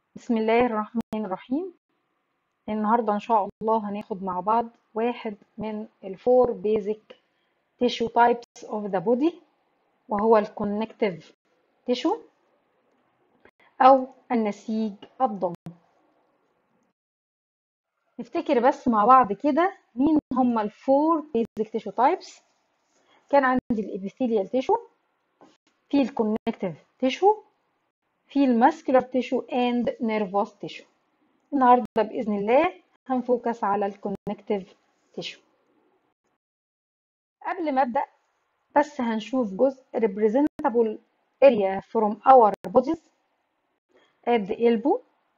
بسم الله الرحمن الرحيم النهاردة إن شاء الله هناخد مع بعض واحد من الفور basic tissue types of the body وهو الكونكتيف tissue أو النسيج الضم نفتكر بس مع بعض كده مين هما الفور basic tissue types كان عندي الابيثيليال tissue في الكونكتيف tissue في الماسكولار تيشو اند نيرفوس تيشو النهارده باذن الله هنفوكس على الكونكتيف تيشو قبل ما ابدا بس هنشوف جزء representable area from our bodies at the elbow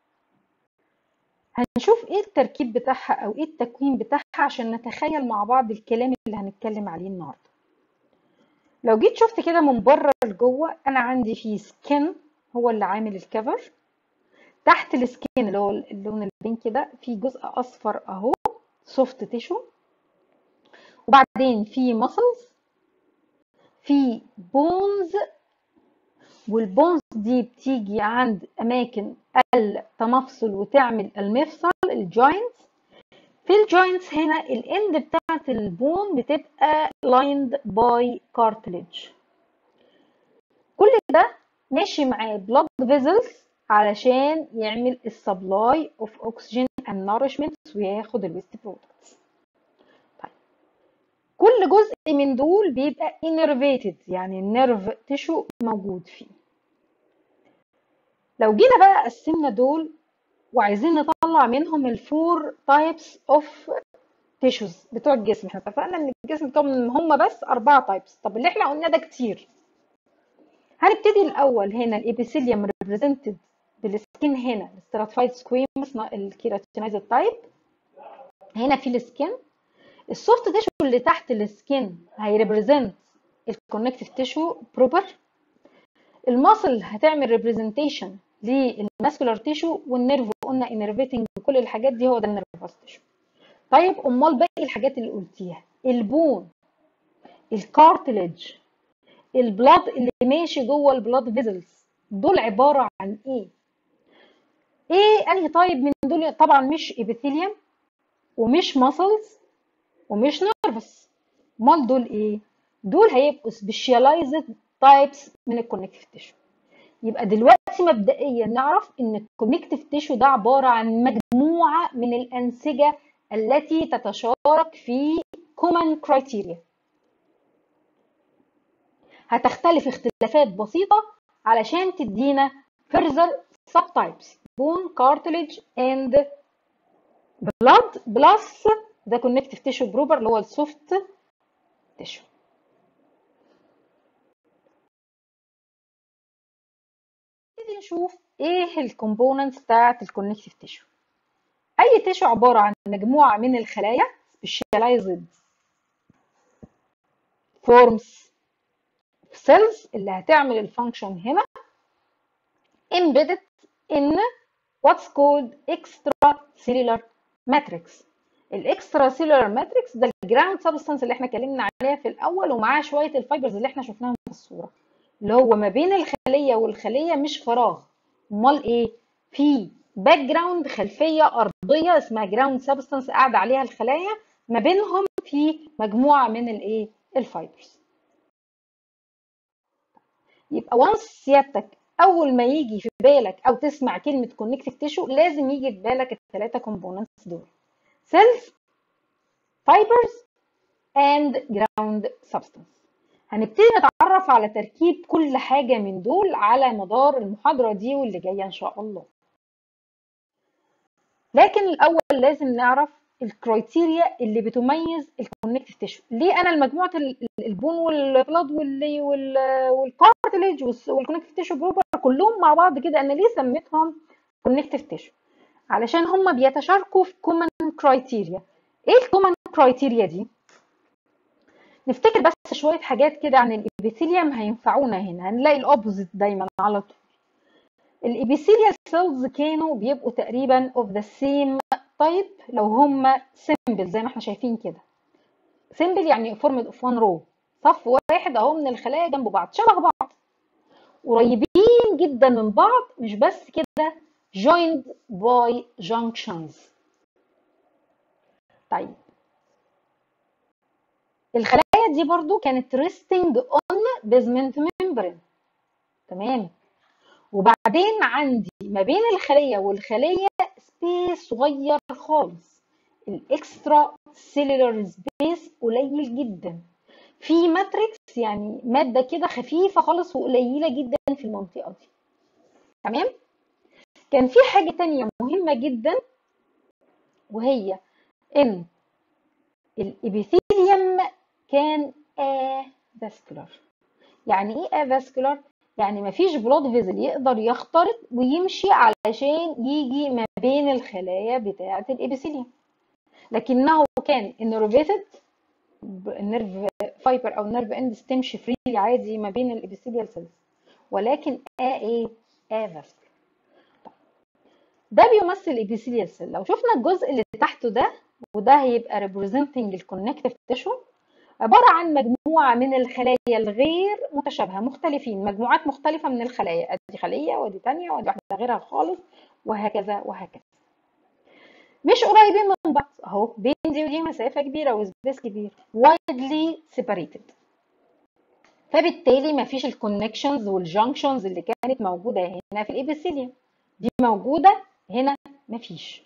هنشوف ايه التركيب بتاعها او ايه التكوين بتاعها عشان نتخيل مع بعض الكلام اللي هنتكلم عليه النهارده لو جيت شفت كده من بره لجوه انا عندي فيه سكين هو اللي عامل الكفر تحت السكين اللي هو اللون البينك ده في جزء اصفر اهو سوفت تيشو وبعدين في ماسلز في بونز والبونز دي بتيجي عند اماكن التمفصل وتعمل المفصل الجوينتس في الجوينتس هنا الاند بتاعت البون بتبقى lined by cartilage كل ده ماشي معاه blood vessels علشان يعمل السبلاي اوف اوكسجين اند نورشمنت وياخد الويست برودكتس طيب كل جزء من دول بيبقى innervated يعني النيرف تيشو موجود فيه لو جينا بقى قسمنا دول وعايزين نطلع منهم الفور تايبس اوف تيشوز بتوع الجسم احنا اتفقنا ان الجسم بتاعهم هم بس اربعه تايبس طب اللي احنا قلنا ده كتير هنبتدي الاول هنا الابيثيليوم ريبريزنتد بالسكين هنا الستراتيفايد سكويمس الكيراتينايزد تايب هنا في السكين السوفت تيشو اللي تحت السكين هيريبريزنت الكونكتيف تيشو بروبر الماسل هتعمل ريبريزنتيشن للماسكولار تيشو والنيرف قلنا انرفيتنج كل الحاجات دي هو ده النيرفس تيشو طيب امال باقي الحاجات اللي قلتيها البون الكارتلج البلاد اللي ماشي جوه البلاد فيزلز دول عباره عن ايه ايه انهي طيب من دول طبعا مش ابيثيليوم ومش ماسلز ومش نيرفس امال دول ايه دول هيبقوا سبيشاليزد تايبس من الكونكتيف تيشو يبقى دلوقتي مبدئيا نعرف ان الكونكتيف تيشو ده عباره عن مجموعه من الانسجه التي تتشارك في common criteria هتختلف اختلافات بسيطة علشان تدينا further subtypes bone cartilage and blood plus the connective tissue proper اللي هو السوفت tissue نبتدي نشوف ايه الكومبوننتس بتاعت الكونكتيف تيشو اي تيشو عبارة عن مجموعة من الخلايا specialized forms cells اللي هتعمل الفانكشن هنا embedded in what's called extracellular matrix الاكسترا سيلولار ماتريكس ده الجراوند سبستانس اللي احنا اتكلمنا عليها في الاول ومعاه شويه الفايبرز اللي احنا شفناهم في الصوره اللي هو ما بين الخليه والخليه مش فراغ امال ايه في باك جراوند خلفيه ارضيه اسمها جراوند سبستانس قاعده عليها الخلايا ما بينهم في مجموعه من الايه الفايبرز يبقى وانس سيادتك اول ما يجي في بالك او تسمع كلمه كونكتيف تيشو لازم يجي في بالك الثلاثه كومبوننتس دول cells fibers and ground substance هنبتدي نتعرف على تركيب كل حاجه من دول على مدار المحاضره دي واللي جايه ان شاء الله لكن الاول لازم نعرف الكرايتيريا اللي بتميز الكونكتيف تيشو ليه انا المجموعه البون والبلاد والكارتليج والكونكتيف تيشو بروبر كلهم مع بعض كده انا ليه سميتهم كونكتيف تيشو علشان هم بيتشاركوا في كومن كرايتيريا ايه الكومن كرايتيريا دي نفتكر بس شويه حاجات كده عن الابيثيليوم هينفعونا هنا هنلاقي الاوبوزيت دايما على طول الابيثيليال سيلز كانوا بيبقوا تقريبا اوف ذا سيم تايب لو هم سيمبل زي ما احنا شايفين كده سيمبل يعني فورمد اوف وان رو صف واحد اهو من الخلايا جنب بعض شبه بعض قريبين جدا من بعض مش بس كده joined by junctions طيب الخلايا دي برضو كانت resting on basement membrane تمام وبعدين عندي ما بين الخلية والخلية سبيس صغير خالص الاكسترا سيلولار سبيس قليل جدا في ماتريكس يعني مادة كده خفيفة خالص وقليلة جدا في المنطقة دي تمام كان في حاجة تانية مهمة جدا وهي ان الابيثيليوم كان افاسكولار يعني ايه افاسكولار يعني مفيش بلاد فيزل يقدر يخترق ويمشي علشان يجي ما بين الخلايا بتاعة الابيثيليوم لكنه كان انرفيتد النيرف فايبر او نيرف اندس تمشي فريلي عادي ما بين الابيثيليال سيلز ولكن ا ايه افاسكولار ده بيمثل الابيثيليال سيل لو شفنا الجزء اللي تحته ده وده هيبقى ريبريزنتنج الكونكتيف تيشو عبارة عن مجموعة من الخلايا الغير متشابهة مختلفين مجموعات مختلفة من الخلايا ادي خلية ودي تانية ودي واحدة غيرها خالص وهكذا وهكذا مش قريبين من بعض اهو بين دي ودي مسافة كبيرة وسبيس كبير widely separated فبالتالي مفيش الكونكشنز والجنكشنز اللي كانت موجودة هنا في الابيثيليوم دي موجودة هنا مفيش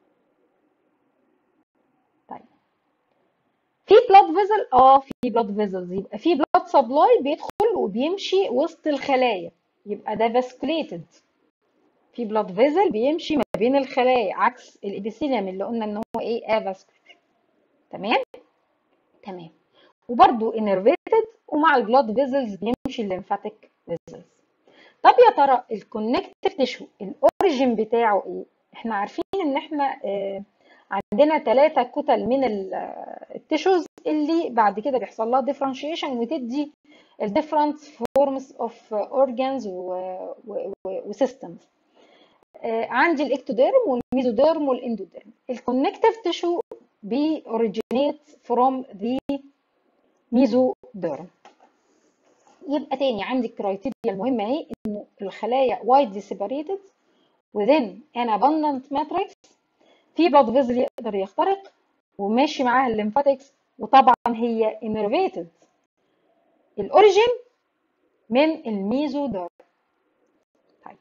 طيب في بلاد فيزل اه في بلاد فيزلز يبقى في بلاد سبلاي بيدخل وبيمشي وسط الخلايا يبقى ده فاسكوليتد في بلاد فيزل بيمشي ما بين الخلايا عكس الابيثيليوم اللي قلنا ان هو ايه افاسكولار تمام تمام وبرده انرفيتد ومع البلاد فيزلز بيمشي الليمفاتيك فيزلز طب يا ترى الكونكتيف تيشو الاوريجين بتاعه ايه احنا عارفين ان احنا آه عندنا ثلاثة كتل من التيشوز اللي بعد كده بيحصل لها ديفرنشيشن وتدي الديفرنت فورمز اوف اورجانز وسيستمز عندي الاكتوديرم والميزوديرم والاندوديرم الكونكتيف تيشو بي originates from the ميزوديرم يبقى تاني عندي الكرايتيريا المهمة اهي انه الخلايا widely separated within an abundant matrix في بلاد فيزل يقدر يخترق وماشي معاها الليمفاتكس وطبعا هي انرفيتد الاوريجين من الميزوديرم طيب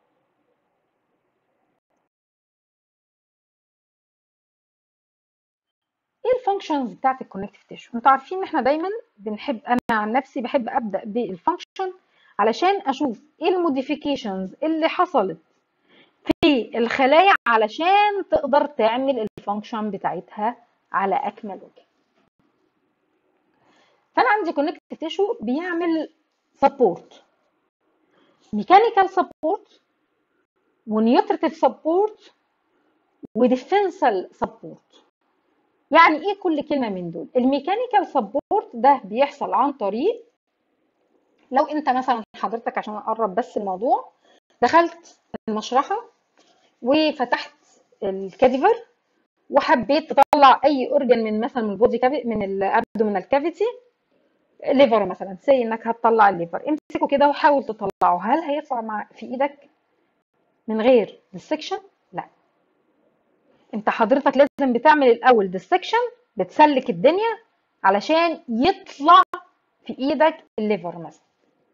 ايه الفانكشنز بتاعت الكونكتيف تيشو انتوا عارفين ان احنا دايما بنحب انا عن نفسي بحب ابدا بالفانكشن علشان اشوف ايه الموديفيكيشنز اللي حصلت في الخلايا علشان تقدر تعمل الفانكشن بتاعتها على اكمل وجه فانا عندي كونكتيف تيشو بيعمل سبورت ميكانيكال سبورت ونيوتريتيف سبورت وديفنسال سبورت يعني ايه كل كلمه من دول الميكانيكال سبورت ده بيحصل عن طريق لو انت مثلا حضرتك عشان اقرب بس الموضوع دخلت المشرحه وفتحت الكاديفر وحبيت تطلع اي اورجن من مثلا من البودي كافي من الابدومينال كافيتي ليفر مثلا سي انك هتطلع الليفر امسكه كده وحاول تطلعه هل هيطلع مع في ايدك من غير ديسكشن لا انت حضرتك لازم بتعمل الاول ديسكشن بتسلك الدنيا علشان يطلع في ايدك الليفر مثلا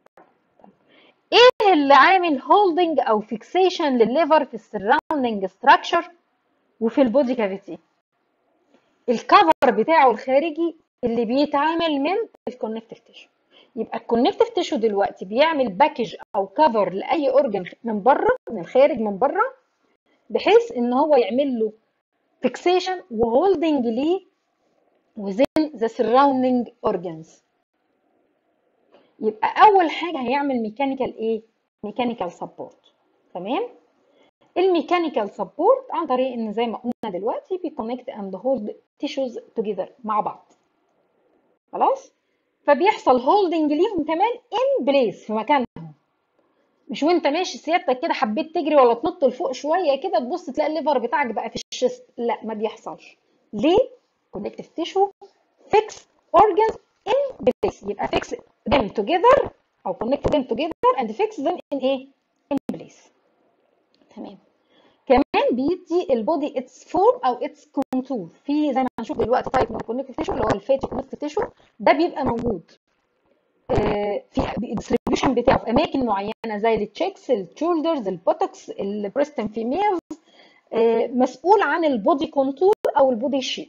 ايه اللي عامل هولدنج او فيكسيشن للليفر في السراوندنج ستراكشر وفي البودي كافيتي الكفر بتاعه الخارجي اللي بيتعامل من الكونكتيف تيشو يبقى الكونكتيف تيشو دلوقتي بيعمل باكج او كفر لاي اورجن من بره من الخارج من بره بحيث ان هو يعمل له فيكسيشن وهولدنج ليه within the surrounding organs يبقى اول حاجه هيعمل ميكانيكال ايه ميكانيكال سبورت تمام الميكانيكال سبورت عن طريق ان زي ما قلنا دلوقتي بيكونكت اند هولد تيشوز توجذر مع بعض خلاص فبيحصل هولدنج ليهم كمان ان بليس في مكانهم مش وانت ماشي سيادتك كده حبيت تجري ولا تنط لفوق شويه كده تبص تلاقي الليفر بتاعك بقى في الشيست لا ما بيحصلش ليه كونكتيف تيشو فيكس اورجانز in place يبقى fix them together او connect them together and fix them in ايه in place تمام كمان بيدي البودي اتس فورم او اتس كونتور في زي ما هنشوف دلوقتي تايب من الكونكتيف تيشو اللي هو الفاتي كونكتيف تيشو ده بيبقى موجود في الديستريبيوشن بتاعه في اماكن معينه زي التشيكس الشولدرز البوتوكس البريستن فيميلز مسؤول عن البودي كونتور او البودي شيب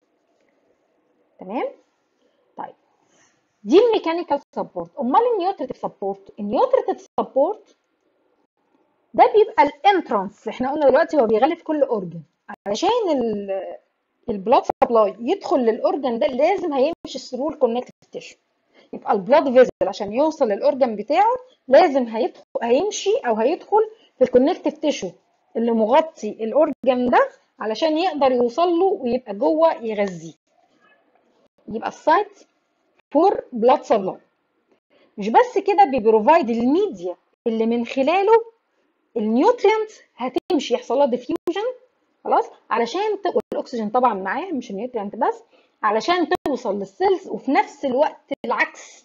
تمام طيب دي الميكانيكال سبورت امال النيوتريتيف سبورت النيوتريتيف سبورت ده بيبقى الانترانس احنا قلنا دلوقتي هو بيغلف كل اورجن علشان البلاد سبلاي يدخل للاورجن ده لازم هيمشي ثرو الكونكتيف تيشو يبقى البلاد فيزل عشان يوصل للاورجن بتاعه لازم هيدخل هيمشي او هيدخل في الكونكتيف تيشو اللي مغطي الاورجن ده علشان يقدر يوصل له ويبقى جوه يغذيه يبقى السايت فور بلاد سبلاي مش بس كده بيبروفايد الميديا اللي من خلاله النيوترينت هتمشي يحصل لها ديفيوجن خلاص علشان ت... والاكسجين طبعا معاه مش النيوترينت بس علشان توصل للسيلز وفي نفس الوقت العكس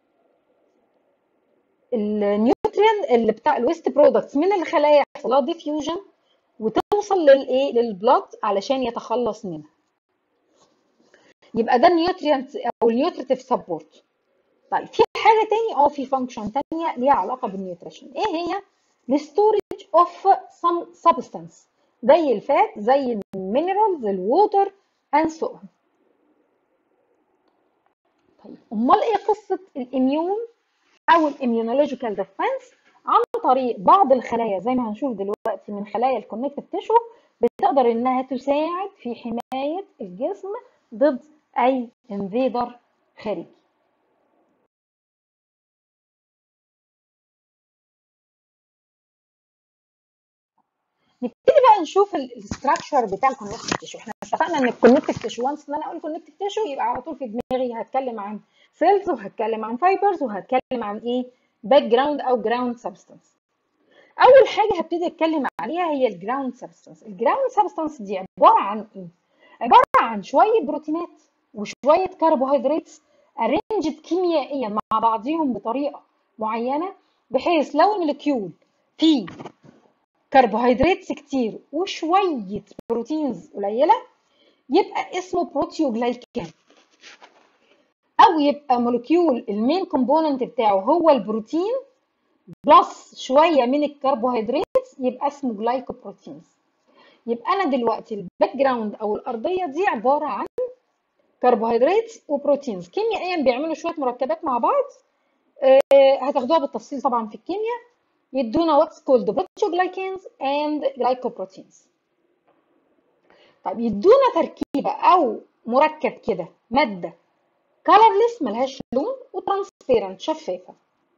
النيوترينت اللي بتاع الويست برودكتس من الخلايا يحصل لها ديفيوجن وتوصل للايه للبلاد علشان يتخلص منها يبقى ده النيوترينت او النيوتريتيف سبورت طيب في حاجه تاني اه في فانكشن تانية ليها علاقه بالنيوتريشن ايه هي الستورج اوف سم سبستانس زي الفات زي المينرالز الووتر اند سو اون طيب امال ايه قصه الاميون او الاميونولوجيكال ديفنس عن طريق بعض الخلايا زي ما هنشوف دلوقتي من خلايا الكونكتيف تيشو بتقدر انها تساعد في حمايه الجسم ضد اي انفيدر خارجي نبتدي بقى نشوف الاستراكشر بتاع الكونكتيف تيشو احنا اتفقنا ان الكونكتيف تيشو وانس ان انا اقول كونكتيف تيشو يبقى على طول في دماغي هتكلم عن سيلز وهتكلم عن فايبرز وهتكلم عن ايه باك جراوند او جراوند سبستانس اول حاجه هبتدي اتكلم عليها هي الجراوند سبستانس الجراوند سبستانس دي عباره عن ايه عباره عن شويه بروتينات وشويه كربوهيدرات ارينجد كيميائيا مع بعضهم بطريقه معينه بحيث لو المولكيول فيه كربوهيدرات كتير وشويه بروتينز قليله يبقى اسمه بروتيوجلايكان او يبقى مولكيول المين كومبوننت بتاعه هو البروتين بلس شويه من الكربوهيدرات يبقى اسمه جلايكوبروتينز يبقى انا دلوقتي الباك جراوند او الارضيه دي عباره عن كربوهيدرات وبروتينز كيميائيا بيعملوا شويه مركبات مع بعض آه هتاخدوها بالتفصيل طبعا في الكيمياء يدونا واتس كولد بروتيوجلايكانز اند جلايكوبروتينز طيب يدونا تركيبه او مركب كده ماده كالرلس ملهاش لون وترانسبيرنت شفافه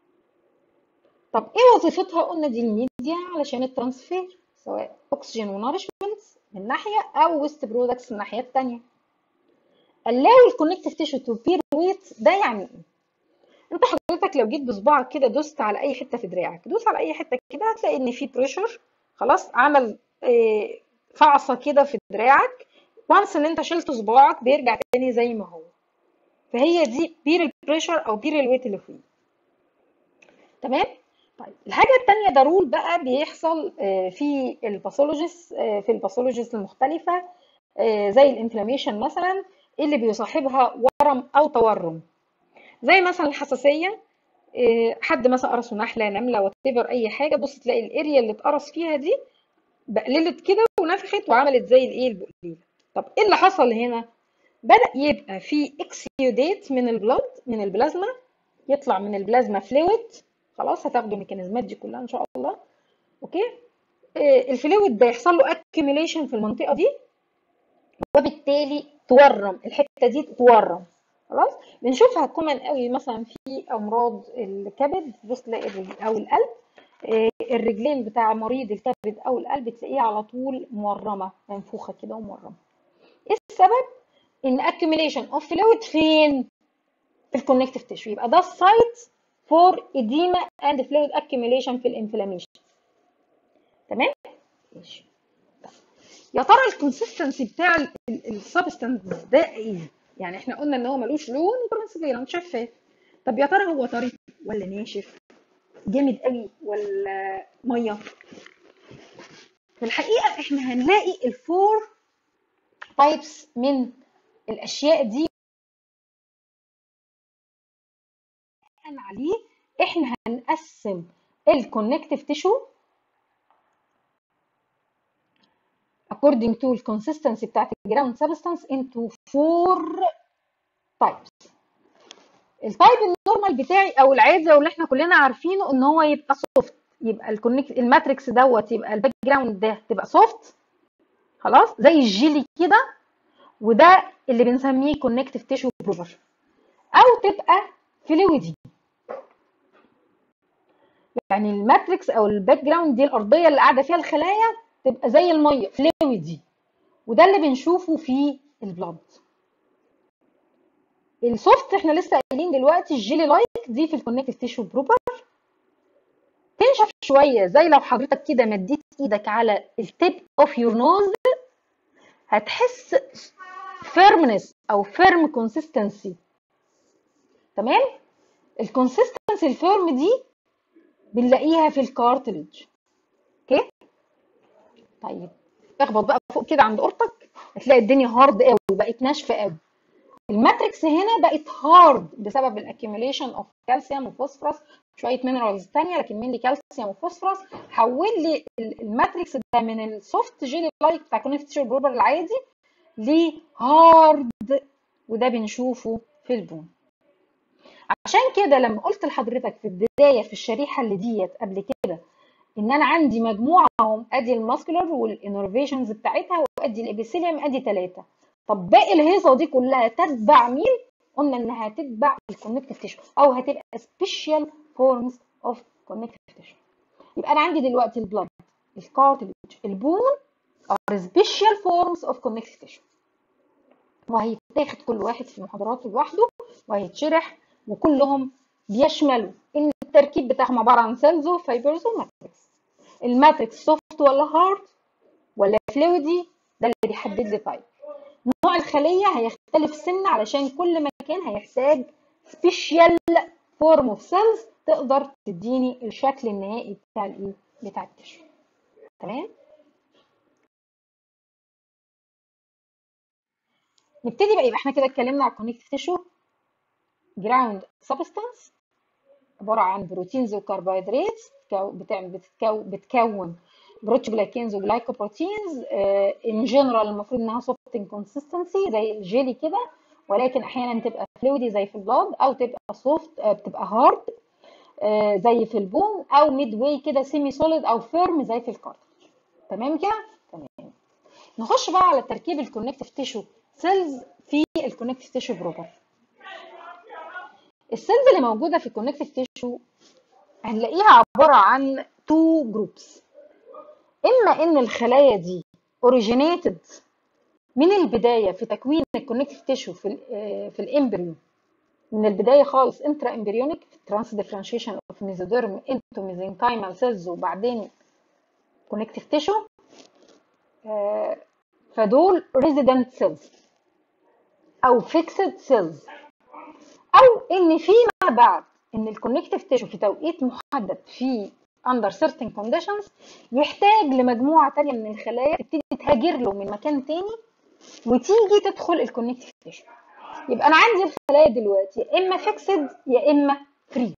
طب ايه وظيفتها قلنا دي الميديا علشان الترانسفير سواء اكسجين ونارشمنت من ناحيه او ويست برودكتس من الناحيه الثانيه allow الكونكتيف تيشو تو بير ويت ده يعني ايه انت حضرتك لو جيت بصباعك كده دوست على اي حته في دراعك دوس على اي حته كده هتلاقي ان في بريشر خلاص عمل إيه فعصه كده في دراعك وانس ان انت شلت صباعك بيرجع تاني زي ما هو فهي دي بير البريشر او بير الويت اللي فيه تمام طيب الحاجه الثانيه ده رول بقى بيحصل في الباثولوجيز في الباثولوجيز المختلفه زي الانفلاميشن مثلا اللي بيصاحبها ورم او تورم زي مثلا الحساسيه حد مثلا قرصه نحله نمله وات اي حاجه بص تلاقي الاريا اللي اتقرص فيها دي بقللت كده ونفخت وعملت زي الايه البقليله طب ايه اللي حصل هنا بدا يبقى في اكسيوديت من البلاد من البلازما يطلع من البلازما فلويد خلاص هتاخدوا الميكانيزمات دي كلها ان شاء الله اوكي إيه الفلويد ده يحصل له اكيوميليشن في المنطقه دي وبالتالي تورم الحته دي تورم خلاص بنشوفها كومن قوي مثلا في امراض الكبد بص تلاقي او القلب إيه الرجلين بتاع مريض الكبد او القلب تلاقيه على طول مورمه منفوخه كده ومورمه ايه السبب ان accumulation of fluid فين في الكونكتيف تيشو يبقى ده السايت فور edema and fluid accumulation في الانفلاميشن تمام ماشي يا ترى الكونسستنسي بتاع السبستانس ده ايه يعني احنا قلنا ان هو ملوش لون ترانسبيرنت شفاف طب يا ترى هو طري ولا ناشف جامد قوي ولا ميه في الحقيقه احنا هنلاقي الفور تايبس من الاشياء دي عليه احنا هنقسم الكونكتيف تيشو according to the consistency بتاعت الجراوند سبستانس into four types التايب النورمال بتاعي او العادي او اللي احنا كلنا عارفينه ان هو يبقى سوفت يبقى الكونكت الماتريكس دوت يبقى الباك جراوند ده تبقى سوفت خلاص زي الجيلي كده وده اللي بنسميه كونكتيف تيشو بروفر او تبقى فلويدي يعني الماتريكس او الباك جراوند دي الارضيه اللي قاعده فيها الخلايا تبقى زي الميه فلويدي وده اللي بنشوفه في البلاد السوفت احنا لسه قايلين دلوقتي الجيلي لايك دي في الكونكتيف تيشو بروبر تنشف شويه زي لو حضرتك كده مديت ايدك على التيب اوف يور نوز هتحس فيرمنس او فيرم كونسيستنسي تمام الكونسيستنسي الفيرم دي بنلاقيها في الكارتلج اوكي طيب اخبط بقى فوق كده عند قرطك هتلاقي الدنيا هارد قوي بقت ناشفه قوي الماتريكس هنا بقت هارد بسبب الاكيوميليشن اوف كالسيوم وفوسفورس شويه مينرالز ثانيه لكن مين كالسيوم وفوسفورس حول لي الماتريكس ده من السوفت جيلي لايك بتاع كونكتيف تيشو بروبر العادي لهارد وده بنشوفه في البون عشان كده لما قلت لحضرتك في البدايه في الشريحه اللي ديت قبل كده ان انا عندي مجموعه هم ادي الماسكولار والانرفيشنز بتاعتها وادي الابيثيليوم ادي ثلاثه طب باقي الهيصه دي كلها تتبع مين؟ قلنا انها هتتبع الكونكتيف تيشو او هتبقى سبيشال فورمز اوف كونكتيف تيشو يبقى انا عندي دلوقتي البلد الكارتلج البون ار سبيشال فورمز اوف كونكتيف تيشو وهيتاخد كل واحد في محاضراته لوحده وهيتشرح وكلهم بيشملوا ان التركيب بتاعهم عباره عن سيلز وفايبرز وماتريكس الماتريكس سوفت ولا هارد ولا فلويدي ده اللي بيحدد لي تايب نوع الخليه هيختلف سن علشان كل مكان هيحتاج سبيشال فورم اوف سيلز تقدر تديني الشكل النهائي بتاع الايه بتاع التشو تمام نبتدي بقى يبقى احنا كده اتكلمنا على الكونكتيف تيشو جراوند سبستانس عباره عن بروتينز وكربوهيدرات بتعمل بتتكون بتكون بروتوجلايكينز وجلايكوبروتينز ان جنرال المفروض انها سوفت كونسيستنسي زي الجيلي كده ولكن احيانا تبقى فلويدي زي في البلاد او تبقى سوفت بتبقى هارد زي في البون او ميد واي كده سيمي سوليد او فيرم زي في الكارتج تمام كده تمام نخش بقى على تركيب الكونكتيف تيشو سيلز في الكونكتيف تيشو بروبر السيلز اللي موجوده في الكونكتيف تيشو هنلاقيها عباره عن تو جروبس اما ان الخلايا دي اوريجينيتد من البدايه في تكوين الكونكتيف تيشو في ال في الامبريو من البدايه خالص انترا امبريونيك في ترانس ديفرنشيشن اوف ميزوديرم انتو ميزنكايمال سيلز وبعدين كونكتيف تيشو فدول ريزيدنت سيلز او فيكسد سيلز او ان فيما بعد ان الكونكتيف تيشو في توقيت محدد في under certain conditions يحتاج لمجموعه تانية من الخلايا تبتدي تهاجر له من مكان تاني وتيجي تدخل الكونكتيف تيشو يبقى انا عندي الخلايا دلوقتي يا اما فيكسد يا اما فري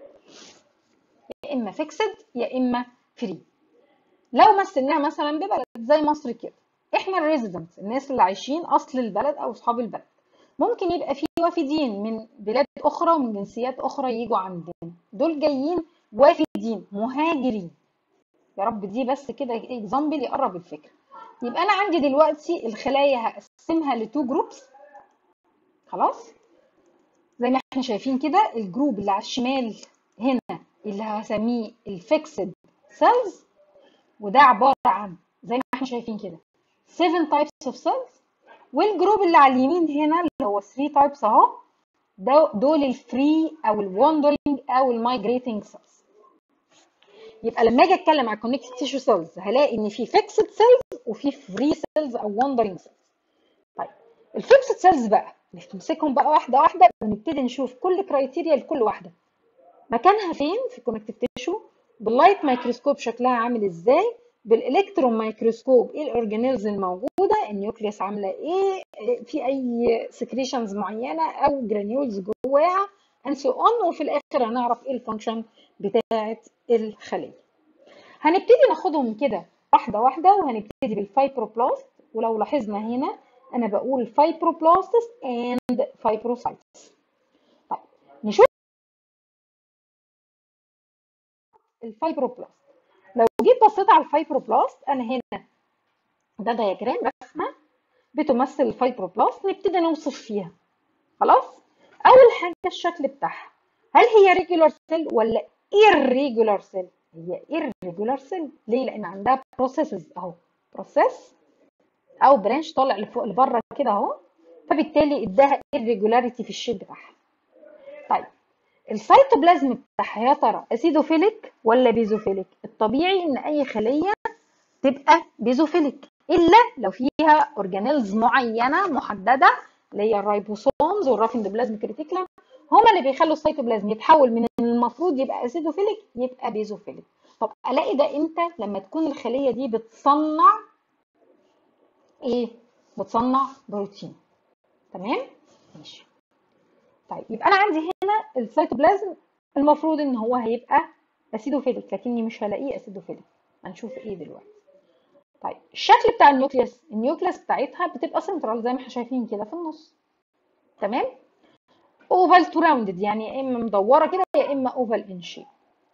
يا اما فيكسد يا اما فري لو مثلناها مثلا ببلد زي مصر كده احنا الريزيدنت الناس اللي عايشين اصل البلد او اصحاب البلد ممكن يبقى في وافدين من بلاد اخرى ومن جنسيات اخرى يجوا عندنا دول جايين وافدين مهاجرين يا رب دي بس كده اكزامبل يقرب الفكره يبقى انا عندي دلوقتي الخلايا هقسمها لتو جروبس خلاص زي ما احنا شايفين كده الجروب اللي على الشمال هنا اللي هسميه الفيكسد سيلز وده عباره عن زي ما احنا شايفين كده 7 types of cells والجروب اللي على اليمين هنا اللي هو 3 types اهو دول الفري او الواندرنج او المايجريتنج سيلز يبقى لما اجي اتكلم على الكونكتيف تيشو سيلز هلاقي ان في فيكسد سيلز وفي فري سيلز او واندرنج سيلز طيب الفيكسد سيلز بقى نمسكهم بقى واحده واحده ونبتدي نشوف كل كرايتيريا لكل واحده مكانها فين في الكونكتيف تيشو باللايت مايكروسكوب شكلها عامل ازاي بالالكترون مايكروسكوب ايه الاورجانيلز الموجوده النيوكليوس عامله ايه في اي سكريشنز معينه او جرانيولز جواها and so on وفي الاخر هنعرف ايه الفانكشن بتاعه الخليه هنبتدي ناخدهم كده واحده واحده وهنبتدي بالفايبروبلاست ولو لاحظنا هنا انا بقول فايبروبلاستس and فايبروسايتس طيب نشوف الفايبروبلاست لو جيت بصيت على الفايبروبلاست انا هنا ده دياجرام رسمه بتمثل الفايبروبلاست نبتدي نوصف فيها خلاص اول حاجه الشكل بتاعها هل هي ريجولار سيل ولا irregular سيل هي irregular سيل ليه لان عندها بروسيسز اهو بروسيس او برانش طالع لفوق لبره كده اهو فبالتالي اداها irregularity في الشيب بتاعها طيب السيتوبلازم بتاعها يا ترى اسيدوفيليك ولا بيزوفيليك الطبيعي ان اي خليه تبقى بيزوفيليك الا لو فيها اورجانيلز معينه محدده اللي هي الرايبوسومز والرافندوبلازم كريتيكلم هما اللي بيخلوا السيتوبلازم يتحول من المفروض يبقى اسيدوفيليك يبقى بيزوفيليك طب الاقي ده امتى لما تكون الخليه دي بتصنع ايه بتصنع بروتين تمام ماشي طيب يبقى انا عندي هنا السيتوبلازم المفروض ان هو هيبقى اسيدوفيليك لكني مش هلاقيه اسيدوفيليك هنشوف ايه دلوقتي طيب الشكل بتاع النيوكليوس النيوكليوس بتاعتها بتبقى سنترال زي ما احنا شايفين كده في النص تمام اوفال تو راوندد يعني يا اما مدوره كده يا اما اوفال ان شيب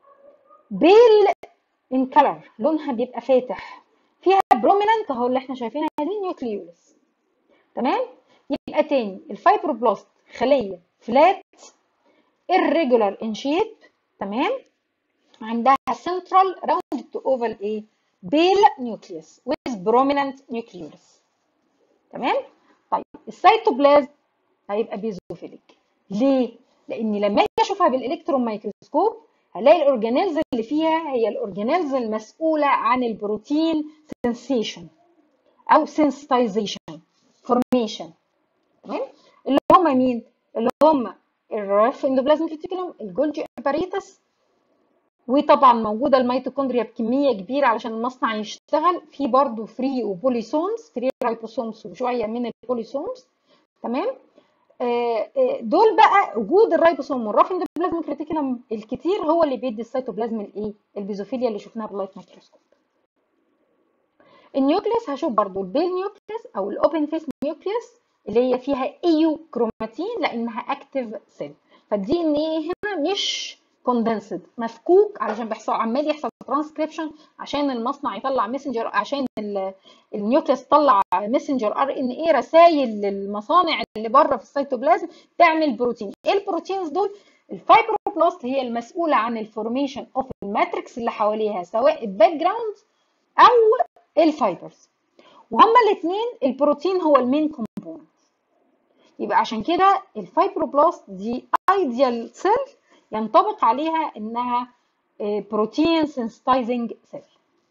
بيل ان كلر لونها بيبقى فاتح فيها بروميننت اهو اللي احنا شايفينها دي نيوكليولس تمام يبقى تاني الفايبروبلاست خليه فلات irregular in shape تمام عندها central rounded to oval ايه pale nucleus with prominent nucleus تمام طيب السيتوبلازم هيبقى بيزوفيليك ليه لاني لما اجي اشوفها بالالكترون مايكروسكوب هلاقي الاورجانيلز اللي فيها هي الاورجانيلز المسؤوله عن البروتين سنسيشن او sensitization formation تمام اللي هم مين اللي هم الراف اندوبلازميك ريتيكولوم الجولجي اباريتس وطبعا موجوده الميتوكوندريا بكميه كبيره علشان المصنع يشتغل في برضه فري وبوليسومز فري رايبوسومز وشويه من البوليسومز تمام دول بقى وجود الرايبوسوم والراف اندوبلازميك ريتيكولوم الكتير هو اللي بيدي السيتوبلازم الايه البيزوفيليا اللي شفناها باللايت مايكروسكوب النيوكليس هشوف برضو البيل نيوكليس او الاوبن فيس نيوكليس اللي هي فيها ايو كروماتين لانها اكتيف سيل فالدي ان ايه هنا مش كوندنسد مفكوك علشان بيحصل عمال يحصل ترانسكريبشن عشان المصنع يطلع ميسنجر عشان النيوكليس تطلع ميسنجر ار ان ايه رسائل للمصانع اللي بره في السيتوبلازم تعمل بروتين ايه البروتينز دول الفايبروبلاست هي المسؤوله عن الفورميشن اوف الماتريكس اللي حواليها سواء الباك جراوند او الفايبرز وهما الاثنين البروتين هو المين كومبوننت يبقى عشان كده الفايبروبلاست دي ايديال سيل ينطبق عليها انها بروتين سنسيتايزنج سيل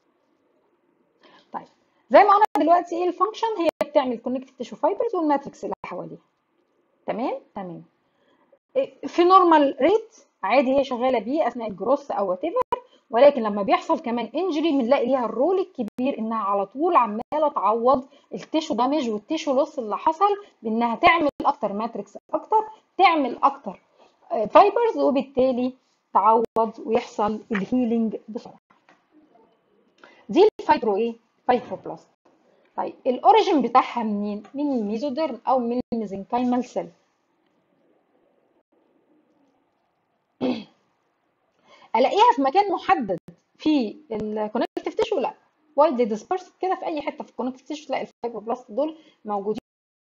طيب زي ما قلنا دلوقتي ايه الفانكشن هي بتعمل كونكتيف تيشو فايبرز والماتريكس اللي حواليها تمام تمام في نورمال ريت عادي هي شغاله بيه اثناء الجروس او وات ولكن لما بيحصل كمان انجري بنلاقي ليها الرول الكبير انها على طول عماله تعوض التيشو دامج والتيشو لوس اللي حصل بانها تعمل اكتر ماتريكس اكتر تعمل اكتر فايبرز وبالتالي تعوض ويحصل الهيلينج بسرعه دي الفايبرو ايه فايبروبلاست طيب الاوريجين بتاعها منين من الميزوديرم او من الميزنكايمال سيل الاقيها في مكان محدد في الكونكتيف تيشو لا وايدلي ديسبرسد كده في اي حته في الكونكتيف تيشو تلاقي الفايبروبلاست دول موجودين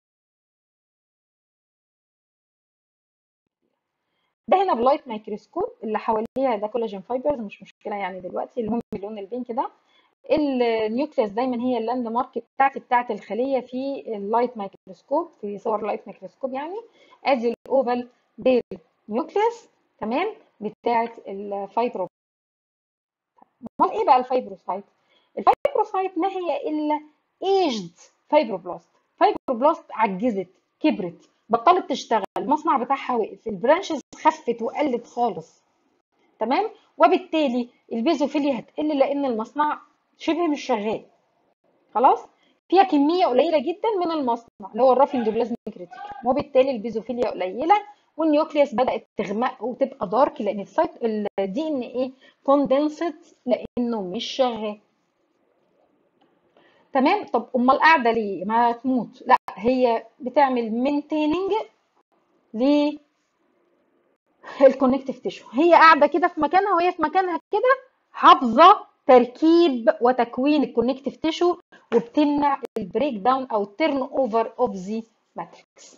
ده هنا بلايت مايكروسكوب اللي حواليها ده كولاجين فايبرز مش مشكله يعني دلوقتي المهم اللون البينك ده النيوكليس دايما هي اللاند مارك بتاعتي بتاعت الخليه في اللايت مايكروسكوب في صور لايت مايكروسكوب يعني ادي الاوفال بيل نيوكليس تمام بتاعت الفايبرو امال ايه بقى الفايبروسايت الفايبروسايت ما هي الا ايجد فايبروبلاست فايبروبلاست عجزت كبرت بطلت تشتغل المصنع بتاعها وقف البرانشز خفت وقلت خالص تمام وبالتالي البيزوفيليا هتقل لان المصنع شبه مش شغال خلاص فيها كميه قليله جدا من المصنع اللي هو الراف اندوبلازميك ريتيكولم وبالتالي البيزوفيليا قليله والنيوكليوس بدات تغمق وتبقى دارك لان السايت الدي ان ايه كوندنسد لانه مش شغال تمام طب امال قاعده ليه ما تموت لا هي بتعمل مينتيننج ل الكونكتيف تيشو هي قاعده كده في مكانها وهي في مكانها كده حافظه تركيب وتكوين الكونكتيف تيشو وبتمنع البريك داون او التيرن اوفر اوف ذا ماتريكس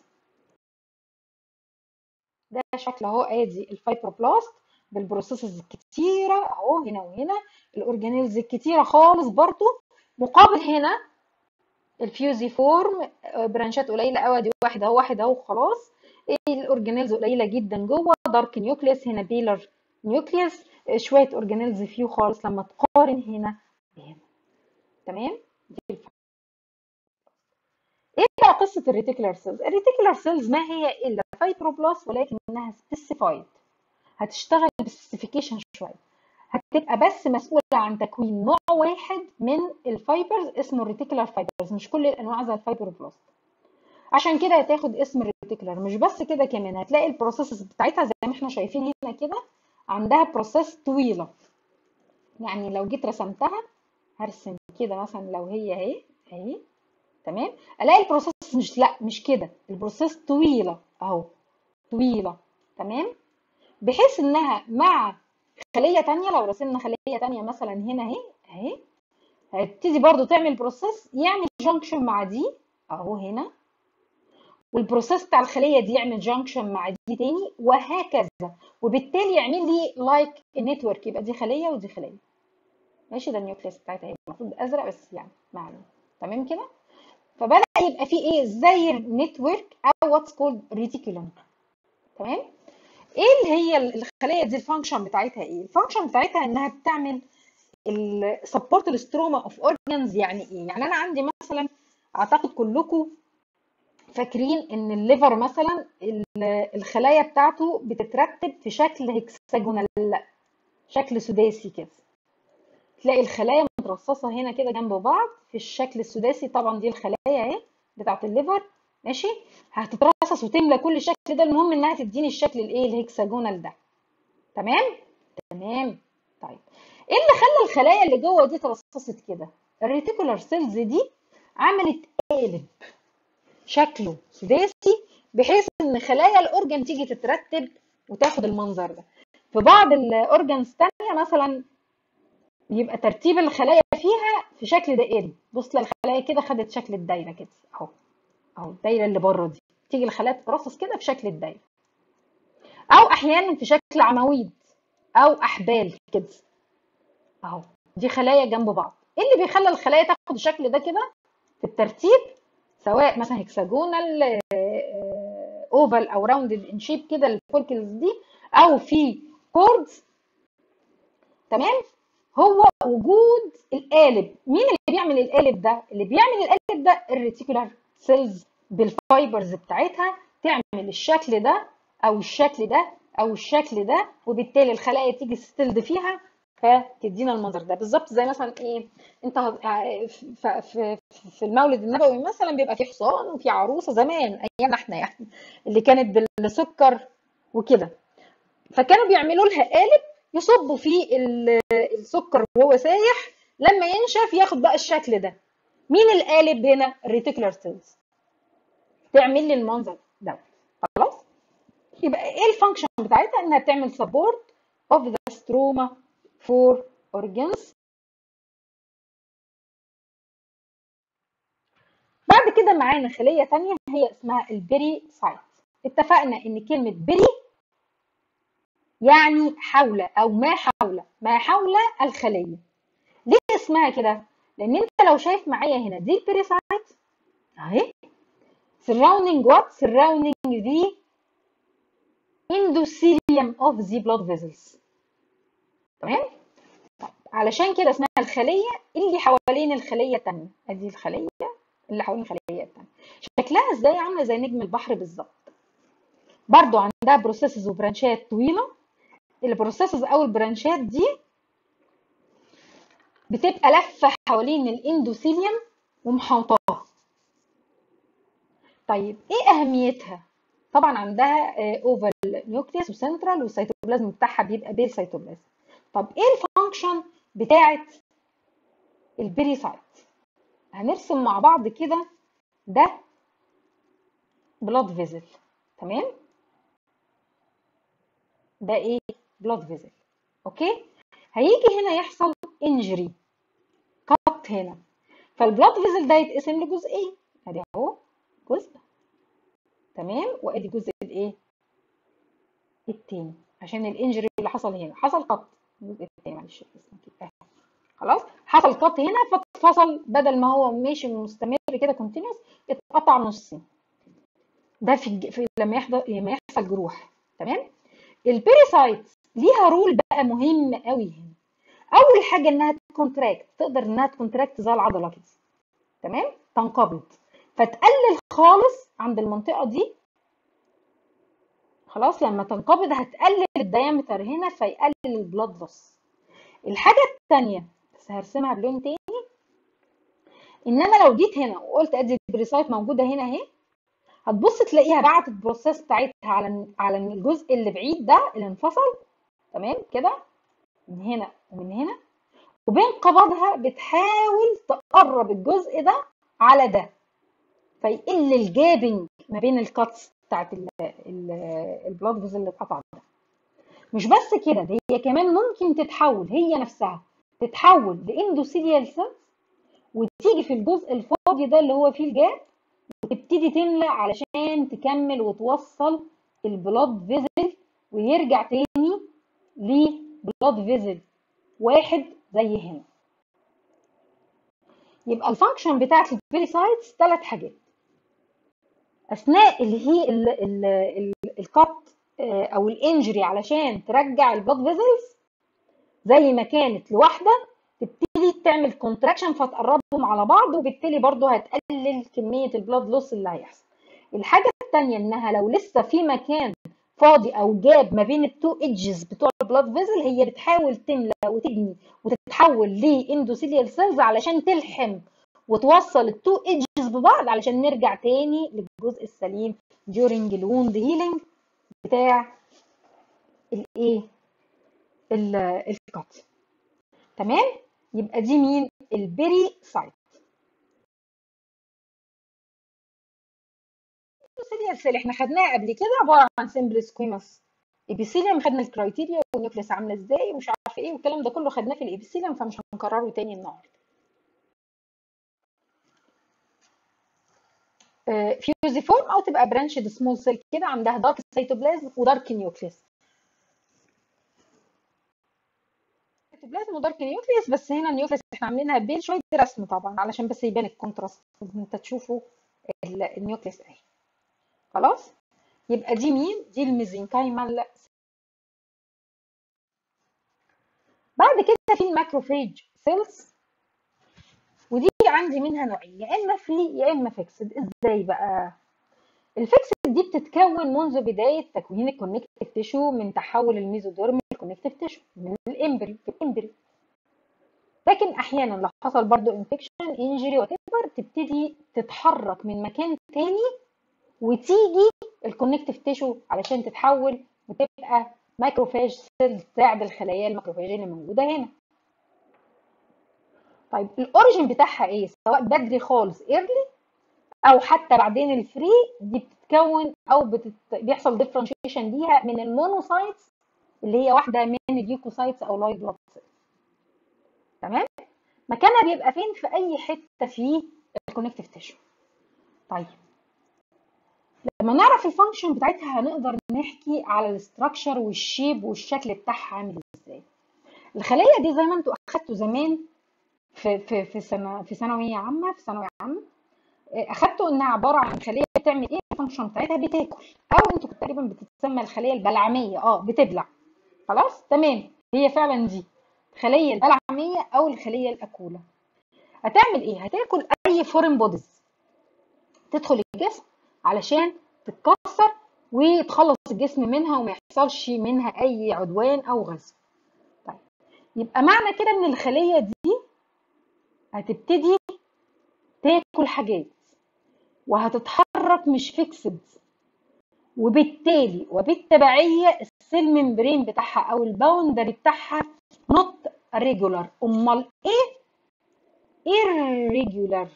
ده شكل اهو ادي الفايبروبلاست بالبروسيسز الكتيره اهو هنا وهنا الاورجانيلز الكتيره خالص برضو مقابل هنا الفيوزي فورم برانشات قليله قوي دي واحده اهو واحده اهو خلاص الاورجانيلز قليله جدا جوه دارك نيوكليس هنا بيلر نيوكليس شويه اورجانيلز فيو خالص لما تقارن هنا بهنا تمام دي الفرق. ايه بقى قصه الريتيكولار سيلز الريتيكولار سيلز ما هي الا فايبروبلاست ولكنها سبيسيفايد هتشتغل بسبيسيفيكيشن شويه هتبقى بس مسؤوله عن تكوين نوع واحد من الفايبرز اسمه الريتيكولار فايبرز مش كل الانواع زي الفايبروبلاست عشان كده هتاخد اسم الريتيكولار مش بس كده كمان هتلاقي البروسيسز بتاعتها زي ما احنا شايفين هنا كده عندها بروسيس طويله يعني لو جيت رسمتها هرسم كده مثلا لو هي اهي اهي تمام الاقي البروسيس مش لا مش كده البروسيس طويله اهو طويله تمام بحيث انها مع خليه تانية لو رسمنا خليه تانية مثلا هنا اهي اهي هتبتدي برضو تعمل بروسيس يعمل جانكشن مع دي اهو هنا والبروسيس بتاع الخليه دي يعمل جانكشن مع دي تاني وهكذا وبالتالي يعمل لي لايك نتورك يبقى دي خليه ودي خليه ماشي ده النيوكليس بتاعتها المفروض ازرق بس يعني معلوم تمام كده فبدا يبقى في ايه زي نتورك او واتس كولد ريتيكولوم تمام ايه اللي هي الخليه دي الفانكشن بتاعتها ايه الفانكشن بتاعتها انها بتعمل السبورت الستروما اوف اورجانز يعني ايه يعني انا عندي مثلا اعتقد كلكم فاكرين ان الليفر مثلا الخلايا بتاعته بتترتب في شكل هكساجونال شكل سداسي كده تلاقي الخلايا مترصصه هنا كده جنب بعض في الشكل السداسي طبعا دي الخلايا اهي بتاعه الليفر ماشي هتترصص وتملى كل الشكل ده المهم انها تديني الشكل الايه الهكساجونال ده تمام تمام طيب ايه اللي خلى الخلايا اللي جوه دي ترصصت كده الريتيكولار سيلز دي عملت قالب شكله سداسي بحيث ان خلايا الاورجن تيجي تترتب وتاخد المنظر ده في بعض الاورجنز تانية مثلا يبقى ترتيب الخلايا فيها في شكل دائري بص للخلايا كده خدت شكل الدايره كده اهو اهو الدايره اللي بره دي تيجي الخلايا تترصص كده في شكل الدايره او احيانا في شكل عواميد او احبال كده اهو دي خلايا جنب بعض ايه اللي بيخلي الخلايا تاخد الشكل ده كده في الترتيب سواء مثلا هكساجونال اوفال او راوندد ان شيب كده الفولكلز دي او في كوردز تمام هو وجود القالب مين اللي بيعمل القالب ده اللي بيعمل القالب ده الريتيكولار سيلز بالفايبرز بتاعتها تعمل الشكل ده او الشكل ده او الشكل ده وبالتالي الخلايا تيجي تستلد فيها فتدينا المنظر ده بالظبط زي مثلا ايه انت في في المولد النبوي مثلا بيبقى في حصان وفي عروسه زمان ايامنا احنا يعني اللي كانت بالسكر وكده فكانوا بيعملوا لها قالب يصبوا فيه السكر وهو سايح لما ينشف ياخد بقى الشكل ده مين القالب هنا الريتيكولار سيلز تعمل لي المنظر ده خلاص يبقى ايه الفانكشن بتاعتها انها بتعمل سبورت اوف ذا ستروما فور اورجانز بعد كده معانا خليه ثانيه هي اسمها البيري سايت اتفقنا ان كلمه بيري يعني حول او ما حول ما حول الخليه ليه اسمها كده لان انت لو شايف معايا هنا دي البيريسايت اهي surrounding what surrounding the endothelium of the blood vessels تمام طيب علشان كده اسمها الخليه اللي حوالين الخليه الثانيه ادي الخليه اللي حوالين الخليه الثانيه شكلها ازاي عامله زي نجم البحر بالظبط برضو عندها بروسيسز وبرانشات طويله البروسيسز او البرانشات دي بتبقى لفه حوالين الاندوثيليوم ومحوطاها طيب ايه اهميتها طبعا عندها اوفال نيوكليوس وسنترال والسيتوبلازم بتاعها بيبقى بير سيتوبلازم طب ايه الفانكشن بتاعه البيريسايت هنرسم مع بعض كده ده بلاد فيزل تمام ده ايه بلاد فيزل اوكي هيجي هنا يحصل انجري كات هنا فالبلاد فيزل ده يتقسم لجزئين ادي اهو جزء تمام وادي الجزء الايه التاني عشان الانجري اللي حصل هنا حصل قط الجزء التاني معلش كده خلاص حصل قط هنا فاتفصل بدل ما هو ماشي مستمر كده كونتينوس اتقطع نصين ده في, في لما يحضر لما يحصل جروح تمام البيريسايت ليها رول بقى مهم قوي هنا اول حاجه انها تكونتراكت تقدر انها تكونتراكت زي العضله كده تمام تنقبض فتقلل خالص عند المنطقه دي خلاص لما تنقبض هتقلل الديامتر هنا فيقلل البلاد لوس الحاجه الثانيه بس هرسمها بلون تاني ان انا لو جيت هنا وقلت ادي البريسايت موجوده هنا اهي هتبص تلاقيها بعت البروسيس بتاعتها على على الجزء اللي بعيد ده اللي انفصل تمام كده من هنا ومن هنا وبين قبضها بتحاول تقرب الجزء ده على ده فيقل الجابنج ما بين الكاتس بتاعت البلاد فيزل اللي اتقطع ده مش بس كده ده هي كمان ممكن تتحول هي نفسها تتحول لاندوثيليال سيلز وتيجي في الجزء الفاضي ده اللي هو فيه الجاب وتبتدي تملى علشان تكمل وتوصل البلاد فيزل ويرجع تاني لبلاد فيزل واحد زي هنا يبقى الفانكشن بتاعت البيريسايتس ثلاث حاجات اثناء اللي هي الكات او الانجري علشان ترجع البلاد فيزلز زي ما كانت لوحده تبتدي تعمل كونتراكشن فتقربهم على بعض وبالتالي برضو هتقلل كميه البلاد لوس اللي هيحصل الحاجه الثانيه انها لو لسه في مكان فاضي او جاب ما بين التو ايدجز بتوع البلاد فيزل هي بتحاول تملى وتبني وتتحول لاندوثيليال سيلز علشان تلحم وتوصل التو ايدجز ببعض علشان نرجع تاني للجزء السليم during الوند هيلينج بتاع الايه الكات تمام يبقى دي مين البيري سايت الابيثيليال سيل احنا خدناها قبل كده عباره عن سمبل سكويموس ابيثيليوم خدنا الكرايتيريا والنيوكليس عامله ازاي ومش عارفه ايه والكلام ده كله خدناه في الابيثيليوم فمش هنكرره تاني النهارده فيوزيفورم او تبقى برانشد سمول سيل كده عندها دارك سيتوبلازم ودارك نيوكليس سيتوبلازم ودارك نيوكليس بس هنا النيوكليس احنا عاملينها بين شويه رسم طبعا علشان بس يبان الكونتراست انت تشوفوا النيوكليس اهي خلاص يبقى دي مين دي الميزنكايمال بعد كده في الماكروفيج سيلز ودي عندي منها نوعين يا اما فري يا اما فيكسد ازاي بقى الفيكسد دي بتتكون منذ بدايه تكوين الكونكتيف تيشو من تحول الميزوديرم للكونكتيف تيشو من الامبري في الامبري لكن احيانا لو حصل برضو انفكشن انجري وات تبتدي تتحرك من مكان تاني وتيجي الكونكتيف تيشو علشان تتحول وتبقى ماكروفاج سيلز تساعد الخلايا الماكروفاجيه اللي موجوده هنا طيب الاوريجين بتاعها ايه سواء بدري خالص ايرلي او حتى بعدين الفري دي بتتكون او بتت... بيحصل ديفرنشيشن ليها من المونوسايتس اللي هي واحده من اليوكوسايتس او لايت بلاد تمام مكانها بيبقى فين في اي حته في الكونكتيف تيشو طيب لما نعرف الفانكشن بتاعتها هنقدر نحكي على الاستراكشر والشيب والشكل بتاعها عامل ازاي الخلايا دي زي ما انتوا اخدتوا زمان في في في سنه في ثانويه عامه في ثانويه عامه اخدتوا انها عباره عن خليه بتعمل ايه الفانكشن بتاعتها بتاكل او انتوا تقريبا بتتسمى الخليه البلعميه اه بتبلع خلاص تمام هي فعلا دي الخليه البلعميه او الخليه الاكوله هتعمل ايه هتاكل اي فورين بوديز تدخل الجسم علشان تتكسر وتخلص الجسم منها وما يحصلش منها اي عدوان او غزو طيب يبقى معنى كده ان الخليه دي هتبتدي تاكل حاجات وهتتحرك مش فيكسد وبالتالي وبالتبعية السيل ممبرين بتاعها او الباوندري بتاعها نوت ريجولار امال ايه irregular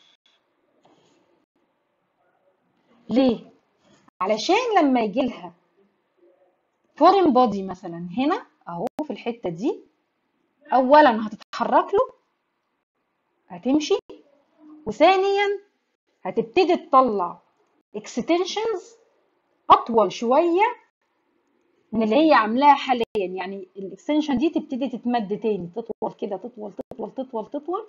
ليه علشان لما يجي لها فورين بودي مثلا هنا اهو في الحته دي اولا هتتحرك له هتمشي وثانيا هتبتدي تطلع اكستنشنز اطول شويه من اللي هي عاملاها حاليا يعني الاكستنشن دي تبتدي تتمد تاني تطول كده تطول تطول تطول تطول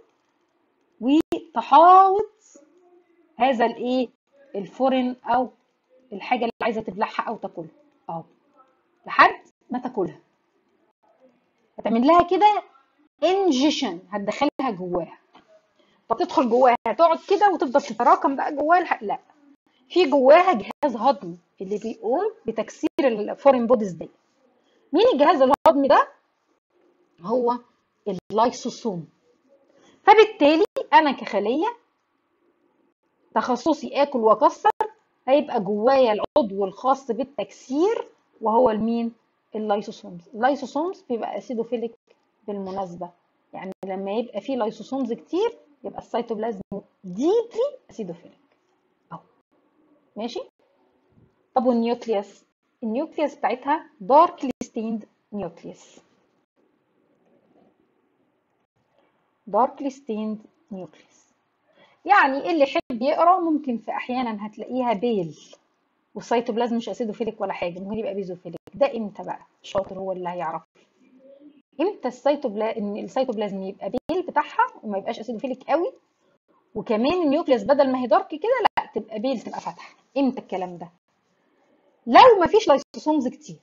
وتحاوط هذا الايه الفورن او الحاجه اللي عايزه تبلعها او تاكلها اهو لحد ما تاكلها هتعمل لها كده انجيشن هتدخلها جواها طب تدخل جواها تقعد كده وتفضل تتراكم بقى جواها لا في جواها جهاز هضمي اللي بيقوم بتكسير الفورين بوديز دي مين الجهاز الهضمي ده هو اللايسوسوم فبالتالي انا كخليه تخصصي اكل واكسر هيبقى جوايا العضو الخاص بالتكسير وهو المين اللايسوسومز اللايسوسومز بيبقى اسيدوفيليك بالمناسبه يعني لما يبقى فيه لايسوسومز كتير يبقى السيتوبلازم ديبلي اسيدوفيليك اهو ماشي طب والنيوكليوس النيوكليوس بتاعتها داركلي ستيند نيوكليوس داركلي ستيند نيوكليوس يعني اللي يحب يقرا ممكن في احيانا هتلاقيها بيل والسيتوبلازم مش اسيدوفيليك ولا حاجه ممكن يبقى بيزوفيليك ده امتى بقى الشاطر هو اللي هيعرف امتى السيتوبلازم ان السيتوبلازم يبقى بيل بتاعها وما يبقاش اسيدوفيليك قوي وكمان النيوكليوس بدل ما هي دارك كده لا تبقى بيل تبقى فاتحه امتى الكلام ده لو ما فيش لايسوسومز كتير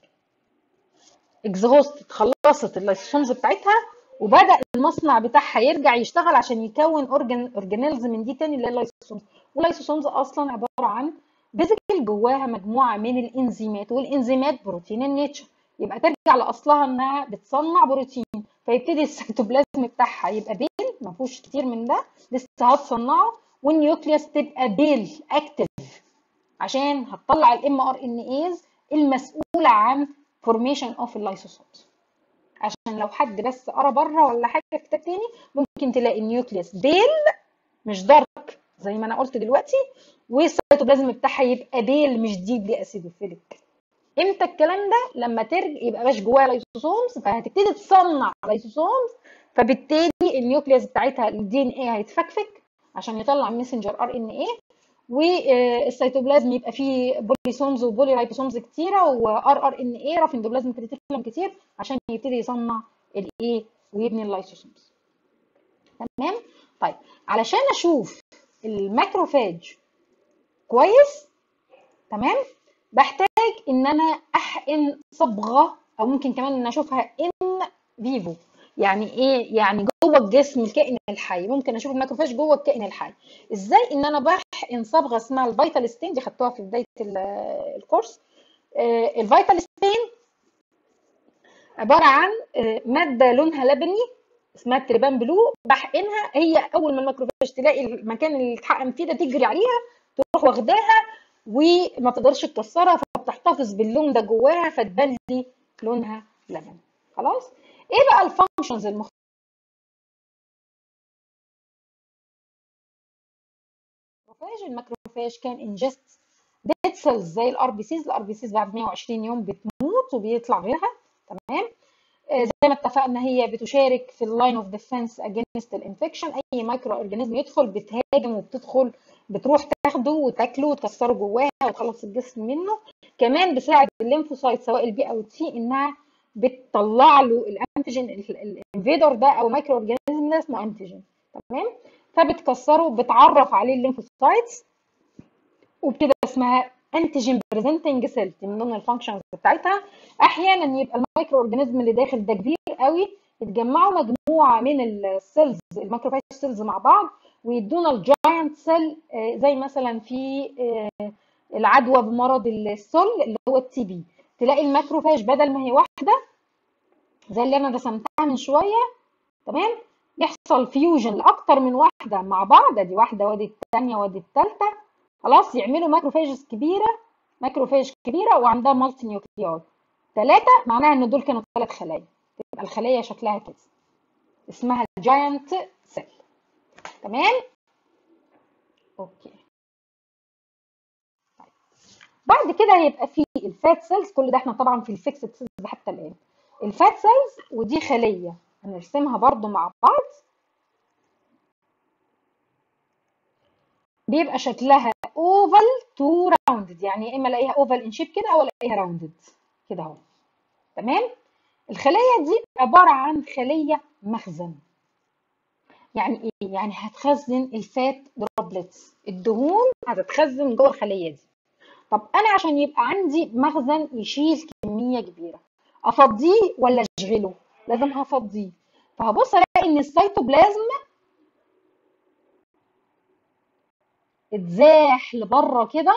اكزهوست خلصت اللايسوسومز بتاعتها وبدا المصنع بتاعها يرجع يشتغل عشان يكون اورجان اورجانيلز من دي تاني اللي هي اللايسوسومز واللايسوسومز اصلا عباره عن فيزيكال جواها مجموعه من الانزيمات والانزيمات بروتين النيتشر يبقى ترجع لاصلها انها بتصنع بروتين فيبتدي السيتوبلازم بتاعها يبقى بيل ما فيهوش كتير من ده لسه هتصنعه والنيوكليوس تبقى بيل اكتف عشان هتطلع الام ار ان ايز المسؤوله عن فورميشن اوف اللايسوسومز عشان لو حد بس قرا بره ولا حاجه في كتاب تاني ممكن تلاقي النيوكليوس بيل مش دارك زي ما انا قلت دلوقتي والسيتوبلازم بتاعها يبقى بيل مش ديبلي اسيدوفيليك امتى الكلام ده لما ترجع يبقى باش جواها لايسوسومز فهتبتدي تصنع لايسوسومز فبالتالي النيوكليوس بتاعتها الدي ان ايه هيتفكفك عشان يطلع ميسنجر ار ان ايه والسيتوبلازم يبقى فيه بوليسومز وبولي رايبوسومز كتيره وار ار ان ايه رف اندوبلازم كريتيكولم كتير عشان يبتدي يصنع الايه ويبني اللايسوسومز تمام طيب علشان اشوف الماكروفاج كويس تمام بحتاج ان انا احقن صبغه او ممكن كمان ان اشوفها ان فيفو يعني ايه يعني جوه الجسم الكائن الحي ممكن اشوف الماكروفاج جوه الكائن الحي ازاي ان انا بحقن صبغه اسمها الفيتال ستين دي خدتوها في بدايه الكورس الفيتال ستين عباره عن ماده لونها لبني اسمها التربان بلو بحقنها هي اول ما الماكروفاج تلاقي المكان اللي اتحقن فيه ده تجري عليها تروح واخداها وما تقدرش تكسرها فبتحتفظ باللون ده جواها فتبان لي لونها لبني خلاص ايه بقى الفانكشنز المختلفه الماكروفاج الماكروفاج كان انجست ديد سيلز زي الار بي سيز الار بي سيز بعد 120 يوم بتموت وبيطلع غيرها تمام زي ما اتفقنا هي بتشارك في اللاين اوف ديفense اجينست الانفكشن اي مايكرو اورجانيزم يدخل بتهاجم وبتدخل بتروح تاخده وتاكله وتكسره جواها وتخلص الجسم منه كمان بساعد الليمفوسايت سواء البي او التي انها بتطلع له الانتيجين الانفيدر ده او مايكرو اورجانيزم ده اسمه انتيجين تمام فبتكسره بتعرف عليه الليمفوسايتس وبتبقى اسمها انتيجين بريزنتنج سيل من ضمن الفانكشنز بتاعتها احيانا يبقى المايكرو اورجانيزم اللي داخل ده كبير قوي يتجمعوا مجموعه من السيلز الماكروفاج سيلز مع بعض ويدونا الجاينت سيل زي مثلا في العدوى بمرض السل اللي هو التي بي تلاقي الماكروفاج بدل ما هي واحده زي اللي انا رسمتها من شويه تمام يحصل فيوجن لاكتر من واحده مع بعض ادي واحده وادي الثانيه وادي الثالثه خلاص يعملوا ماكروفاجز كبيره ماكروفاج كبيره وعندها مالتي نيوكليار ثلاثه معناها ان دول كانوا ثلاث خلايا تبقى الخليه شكلها كده اسمها الجاينت سيل تمام اوكي طيب. بعد كده هيبقى في الفات سيلز كل ده احنا طبعا في الفيكسد سيلز حتى الان الفات سيلز ودي خليه هنرسمها برضو مع بعض بيبقى شكلها اوفال تو راوندد يعني يا اما الاقيها اوفال ان شيب كده او الاقيها راوندد كده اهو تمام الخليه دي عباره عن خليه مخزن يعني ايه يعني هتخزن الفات دروبلتس الدهون هتتخزن جوه الخليه دي طب انا عشان يبقى عندي مخزن يشيل كميه كبيره افضيه ولا اشغله لازم هفضيه فهبص الاقي ان السيتوبلازم اتزاح لبره كده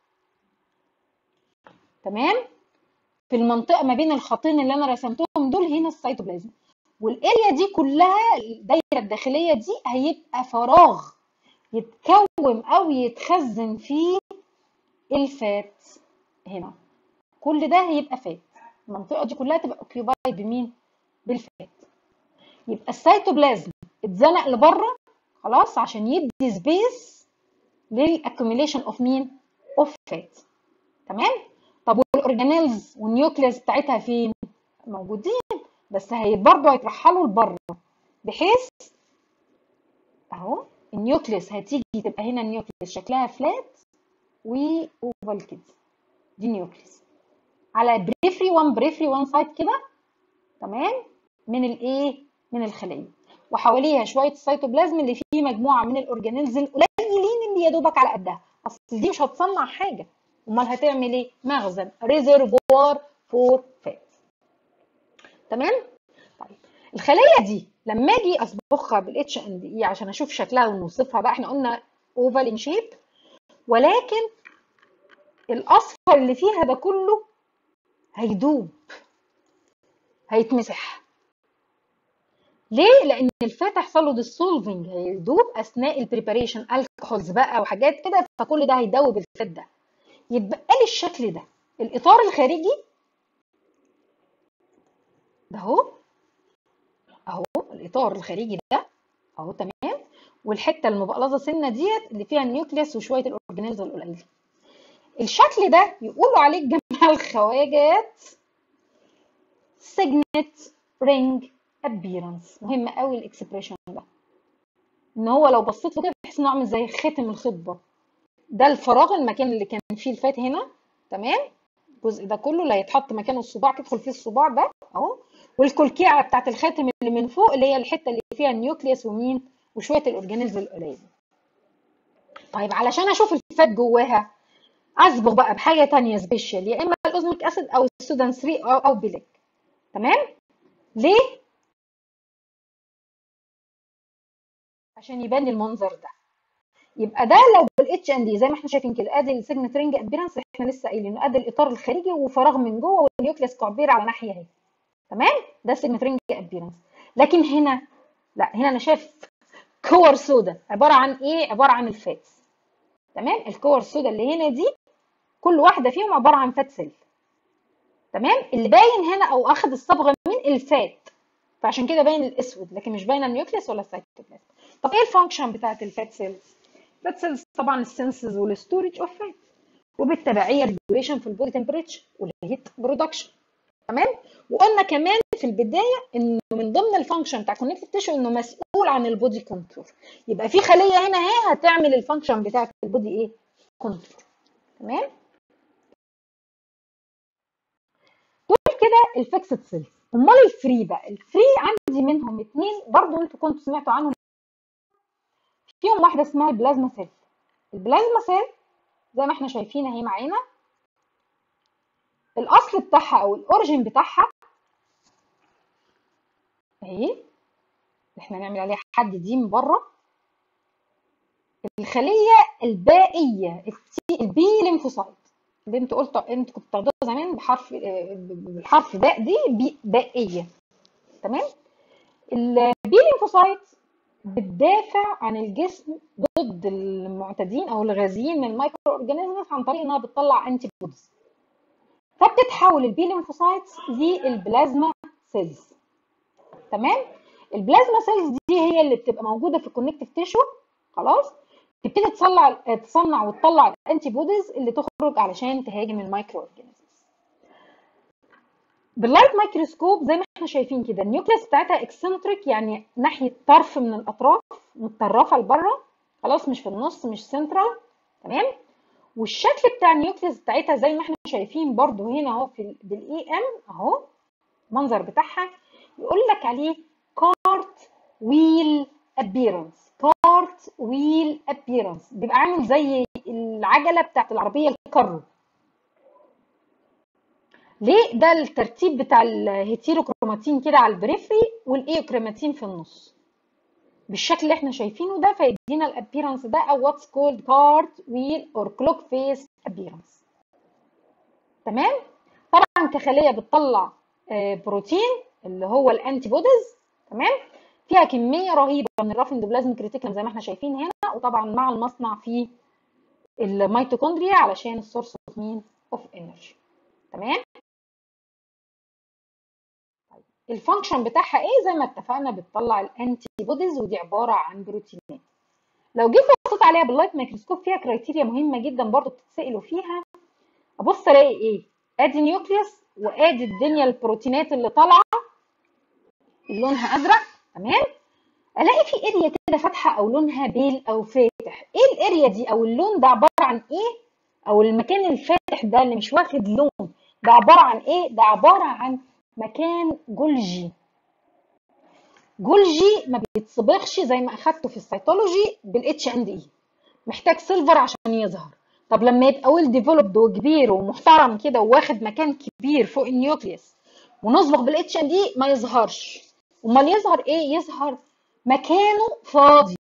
تمام في المنطقه ما بين الخطين اللي انا رسمتهم دول هنا السيتوبلازم والاريا دي كلها الدايره الداخليه دي هيبقى فراغ يتكون او يتخزن فيه الفات هنا كل ده هيبقى فات المنطقه دي كلها تبقى اوكيوبايد بمين بالفات يبقى السيتوبلازم اتزنق لبره خلاص عشان يدي سبيس للاكيوميليشن اوف مين اوف فات تمام طب والاورجانيلز والنيوكليس بتاعتها فين موجودين بس هي برضه هيترحلوا لبره بحيث اهو النيوكليس هتيجي تبقى هنا النيوكليس شكلها فلات واوفال كده دي نيوكليس على بريفري وان بريفري وان سايد كده تمام من الايه من الخليه وحواليها شويه السيتوبلازم اللي فيه مجموعه من الاورجانيلز القليلين اللي يا دوبك على قدها اصل دي مش هتصنع حاجه امال هتعمل ايه مخزن ريزرفوار فور فات تمام طيب الخليه دي لما اجي اصبغها بالاتش ان دي اي عشان اشوف شكلها ونوصفها بقى احنا قلنا اوفال ان شيب ولكن الاصفر اللي فيها ده كله هيدوب هيتمسح ليه؟ لأن الفات هيحصل له ديسولفنج هيدوب أثناء البريباريشن الكحولز بقى وحاجات كده فكل ده هيدوب الفات ده يتبقى لي الشكل ده الإطار الخارجي ده اهو اهو الإطار الخارجي ده اهو تمام والحتة المبقلظة سنة ديت اللي فيها النيوكليس وشوية الأورجانيلز القليلة الشكل ده يقولوا عليه الجماعة الخواجات سيجنت رينج ابيرنس مهم قوي الاكسبريشن ده ان هو لو بصيت له كده بحس انه عامل زي ختم الخطبه ده الفراغ المكان اللي كان فيه الفات هنا تمام الجزء ده كله اللي هيتحط مكانه الصباع تدخل فيه الصباع ده اهو والكلكيعه بتاعت الخاتم اللي من فوق اللي هي الحته اللي فيها النيوكليوس ومين وشويه الاورجانيلز القليله طيب علشان اشوف الفات جواها اصبغ بقى بحاجه تانية سبيشال يا اما الاوزميك اسيد او السودان 3 او او بيليك تمام ليه عشان يبان المنظر ده يبقى ده لو بالاتش ان دي زي ما احنا شايفين كده ادي السيجنت رينج ابيرنس احنا لسه قايلين ادي الاطار الخارجي وفراغ من جوه والنيوكليس كعبير على ناحيه اهي تمام ده السيجنت رينج ابيرنس لكن هنا لا هنا انا شايف كور سودا عباره عن ايه عباره عن الفات تمام الكور السودا اللي هنا دي كل واحده فيهم عباره عن فات سيل تمام اللي باين هنا او اخد الصبغه من الفات فعشان كده باين الاسود لكن مش باينه النيوكليس ولا السيتوبلازم طب ايه الفانكشن بتاعت الفات سيلز الفات سيلز طبعا السنسز والستورج اوف فات وبالتبعيه الريجوليشن في البودي تمبريتشر والهيت برودكشن تمام وقلنا كمان في البدايه انه من ضمن الفانكشن بتاع كونكتيف تيشو انه مسؤول عن البودي كنترول يبقى في خليه هنا اهي هتعمل الفانكشن بتاعت البودي ايه كنترول تمام دول كده الفيكسد سيلز امال الفري بقى الفري عندي منهم اثنين برضو انتوا كنتوا سمعتوا عنهم فيهم واحده اسمها البلازما سيل البلازما سيل زي ما احنا شايفين اهي معانا الاصل بتاعها او الاوريجين بتاعها اهي احنا نعمل عليها حد دي من بره الخليه البائيه البي ليمفوسايت اللي انتوا قلتوا انتوا كنتوا بتاخدوها زمان بحرف بالحرف باء دي بي بائيه تمام البي ليمفوسايت بتدافع عن الجسم ضد المعتدين او الغازيين من المايكرو اورجانيزمز عن طريق انها بتطلع انتي بوديز فبتتحول البي ليمفوسايتس للبلازما سيلز تمام البلازما سيلز دي هي اللي بتبقى موجوده في الكونكتيف تيشو خلاص تبتدي تصنع تصنع وتطلع الانتي بوديز اللي تخرج علشان تهاجم المايكرو اورجانيزمز باللايت مايكروسكوب زي ما احنا شايفين كده النيوكليس بتاعتها اكسنتريك يعني ناحيه طرف من الاطراف متطرفه لبره خلاص مش في النص مش سنترال تمام والشكل بتاع النيوكليس بتاعتها زي ما احنا شايفين برده هنا اهو في بالاي ام اهو المنظر بتاعها يقول لك عليه كارت ويل ابيرنس كارت ويل ابيرنس بيبقى عامل زي العجله بتاعت العربيه الكارو ليه ده الترتيب بتاع الهيتيروكروماتين كده على البريفري والايوكروماتين في النص بالشكل اللي احنا شايفينه ده فيدينا الابيرنس ده او واتس كولد كارت ويل اور كلوك فيس ابيرنس تمام طبعا كخليه بتطلع بروتين اللي هو الانتي بوديز تمام فيها كميه رهيبه من الرافندوبلازميك ريتيكولم زي ما احنا شايفين هنا وطبعا مع المصنع في الميتوكوندريا علشان السورس اوف مين اوف انرجي تمام الفانكشن بتاعها ايه زي ما اتفقنا بتطلع الانتي بوديز ودي عباره عن بروتينات لو جيت بصيت عليها باللايت ميكروسكوب فيها كرايتيريا مهمه جدا برضو بتتسالوا فيها ابص الاقي ايه ادي نيوكليوس وادي الدنيا البروتينات اللي طالعه اللي لونها ازرق تمام الاقي في اريا كده فاتحه او لونها بيل او فاتح ايه الاريا دي او اللون ده عباره عن ايه او المكان الفاتح ده اللي مش واخد لون ده عباره عن ايه ده عباره عن مكان جولجي جولجي ما بيتصبغش زي ما اخدته في السيتولوجي بالاتش اند اي محتاج سيلفر عشان يظهر طب لما يبقى ويل ديفلوبد وكبير ومحترم كده وواخد مكان كبير فوق النيوكليوس ونصبغ بالاتش اند اي ما يظهرش امال يظهر ايه يظهر مكانه فاضي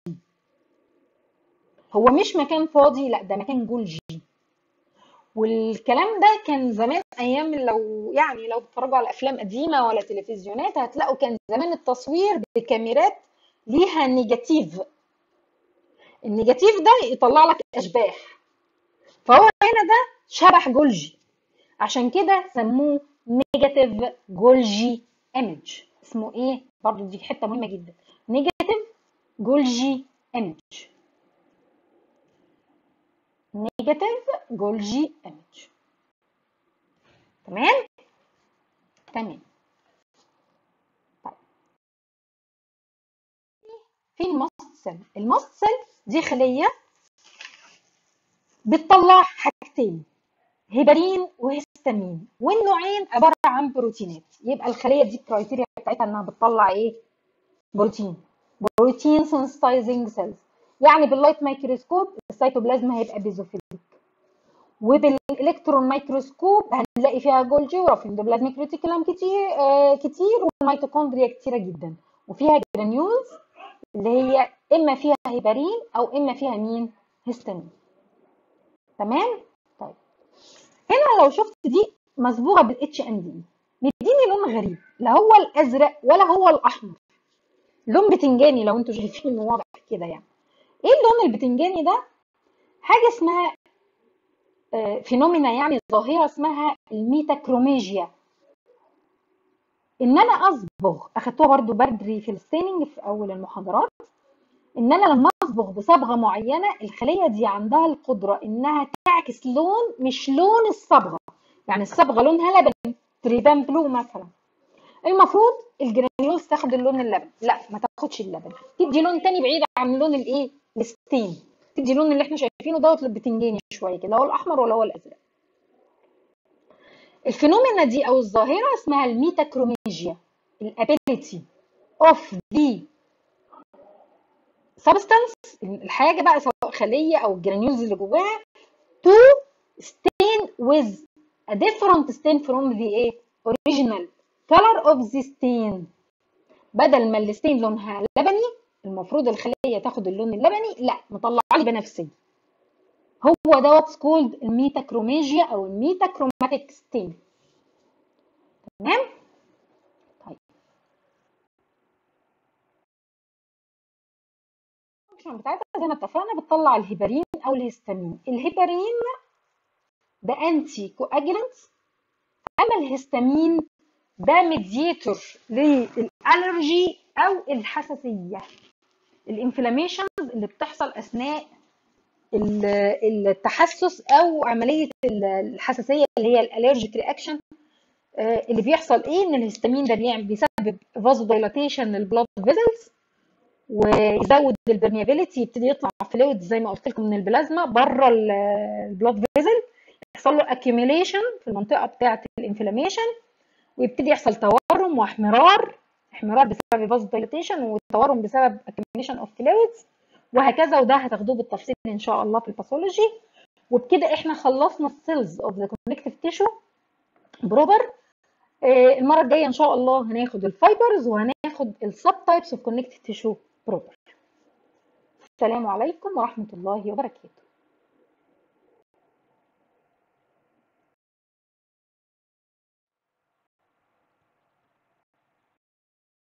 هو مش مكان فاضي لا ده مكان جولجي والكلام ده كان زمان ايام لو يعني لو بتتفرجوا على افلام قديمه ولا تلفزيونات هتلاقوا كان زمان التصوير بكاميرات ليها نيجاتيف النيجاتيف ده يطلع لك اشباح فهو هنا ده شبح جولجي عشان كده سموه نيجاتيف جولجي ايمج اسمه ايه برضو دي حته مهمه جدا نيجاتيف جولجي ايمج نيجاتيف جولجي ايمج تمام تمام طيب في الماست سيل الماست سيل دي خليه بتطلع حاجتين هيبرين وهستامين والنوعين عباره عن بروتينات يبقى الخليه دي الكرايتيريا بتاعتها انها بتطلع ايه بروتين بروتين سنسيتايزنج سيلز يعني باللايت مايكروسكوب السيتوبلازم هيبقى بيزوفيليك وبالالكترون مايكروسكوب هنلاقي فيها جولجي ورافندوبلازميك ريتيكولم كتير آه كتير والميتوكوندريا كتيره جدا وفيها جرانيولز اللي هي اما فيها هيبرين او اما فيها مين هيستامين تمام طيب هنا لو شفت دي مصبوغه بالاتش ان دي مديني لون غريب لا هو الازرق ولا هو الاحمر لون بتنجاني لو انتوا شايفينه واضح كده يعني ايه اللون البتنجاني ده حاجه اسمها فينومينا يعني ظاهره اسمها الميتاكروميجيا ان انا اصبغ اخدتوها برضو بدري في الستيننج في اول المحاضرات ان انا لما اصبغ بصبغه معينه الخليه دي عندها القدره انها تعكس لون مش لون الصبغه يعني الصبغه لونها لبني تريبان بلو مثلا المفروض الجرانيولز تاخد اللون اللبني لا ما تاخدش اللبن تدي لون تاني بعيد عن لون الايه الستين تدي اللون اللي احنا شايفينه دوت البتنجاني شويه كده هو الاحمر ولا هو الازرق الفينومينا دي او الظاهره اسمها الميتاكروميجيا الابيليتي اوف ذا سبستانس الحاجه بقى سواء خليه او الجرانيولز اللي جواها to stain with a different stain from the ايه original color of the stain بدل ما الستين لونها لبني المفروض الخليه تاخد اللون اللبني لا مطلع لي بنفسجي هو ده واتس كولد الميتاكروميجيا او الميتاكروماتيك ستين تمام طيب الفانكشن بتاعتها زي ما اتفقنا بتطلع الهيبارين او الهستامين الهيبارين ده انتي كواجلنت اما الهستامين ده ميديتور للالرجي او الحساسيه الانفلاميشنز اللي بتحصل اثناء التحسس او عمليه الحساسيه اللي هي الالرجيك رياكشن اللي بيحصل ايه ان الهستامين ده بيعمل بيسبب فازو دايلاتيشن للبلاد فيزلز ويزود البرميابيليتي يبتدي يطلع فلويد زي ما قلت لكم من البلازما بره البلاد فيزل يحصل له اكيوميليشن في المنطقه بتاعه الانفلاميشن ويبتدي يحصل تورم واحمرار احمرار بسبب فازو دايلاتيشن وتورم بسبب اكيوميليشن اوف فلويدز وهكذا وده هتاخدوه بالتفصيل ان شاء الله في الباثولوجي وبكده احنا خلصنا السيلز اوف ذا كونكتيف تيشو بروبر المره الجايه ان شاء الله هناخد الفايبرز وهناخد السب تايبس اوف كونكتيف تيشو بروبر السلام عليكم ورحمه الله وبركاته